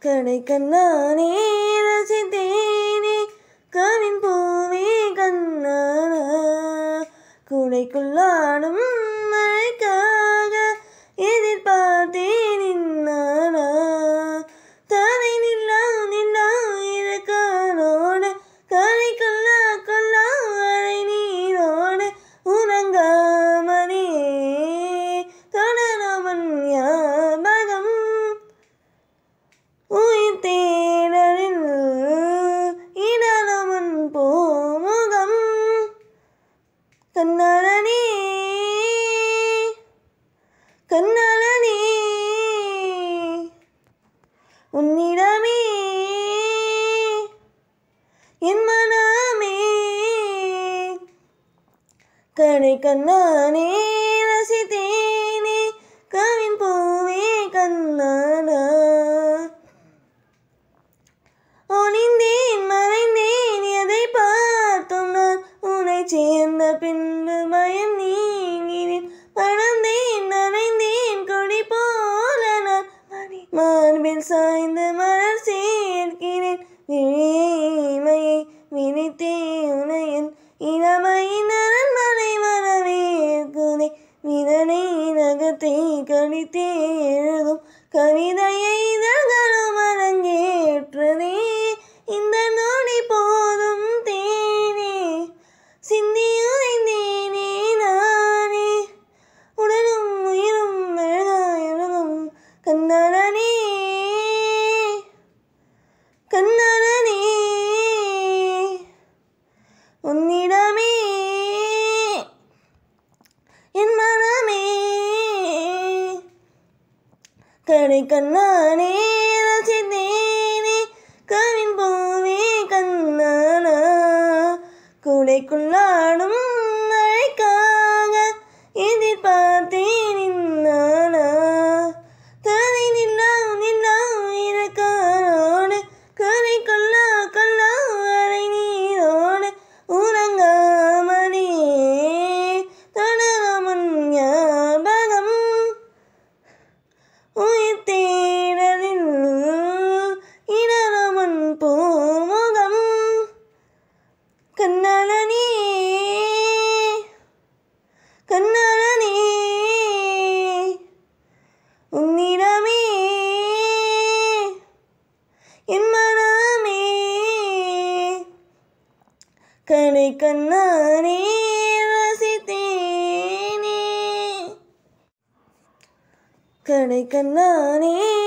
கடை கண்ணானே ரசித்தேனே கவின் பூவே கண்ணானா குடைக்குள்ளாடும் மழைக்காக எதிர்பார்த்தேன் நின்னானா தலை நில்லா நில்லா இருக்கனோடு கரை கொல்லா கொல்லா அரை நீரோடு உறங்காமலே தொடரவன் ஞாபகம் உயிர் தேடலில் இடரவன் போமுகம் கண்ணாளனே கண்ணாளனே உன்னிடமே என் மனமே கடை கண்ணானே ரசித்தேனே கவின் பூவே கண்ணானா ஒளிந்தேன் மறைந்தேன் எதை பார்த்தும் நான் உன்னை சேர்ந்த பின்பு பயம் நீங்கினேன் பறந்தேன் நனைந்தேன் கொடி போல நான் மடி- மார்பில் சாய்ந்து மலர் சேர்க்கிறேன் விழிமையை விழித்தே உனையன் இளமையின் அரண்மனை வரவேற்குதே விதனை நகத்தை கடித்தே எழுதும் கவிதையை இதழ்களும் அரங்கேற்றதே இந்த நொடி போதும் தேனே சிந்தி உறைந்தேனே நானே உடலும் உயிரும் அழகாய் அழகும் கண்ணாளனே கண்ணாளனே உன்னிடமே என் மனமே கடை கண்ணானே ரசித்தேனே கவின் பூவே கண்ணானா கூடைக்குள்ளாடும் மழைக்காக எதிர்பார்த்தேன் நின்னானா தலை நில்லா நில்லா இருக்கரோடு கரை கொல்லா கொல்லா அரை நீரோடு உறங்காமலே தொடரவன் ஞாபகம் உயிர் தேடலில் இடரவன் பூமுகம் கண்ணாளனே கண்ணாளனே உன்னிடமே என் மனமே கடை கண்ணானே ரசித்தேனே கடை கண்ணானே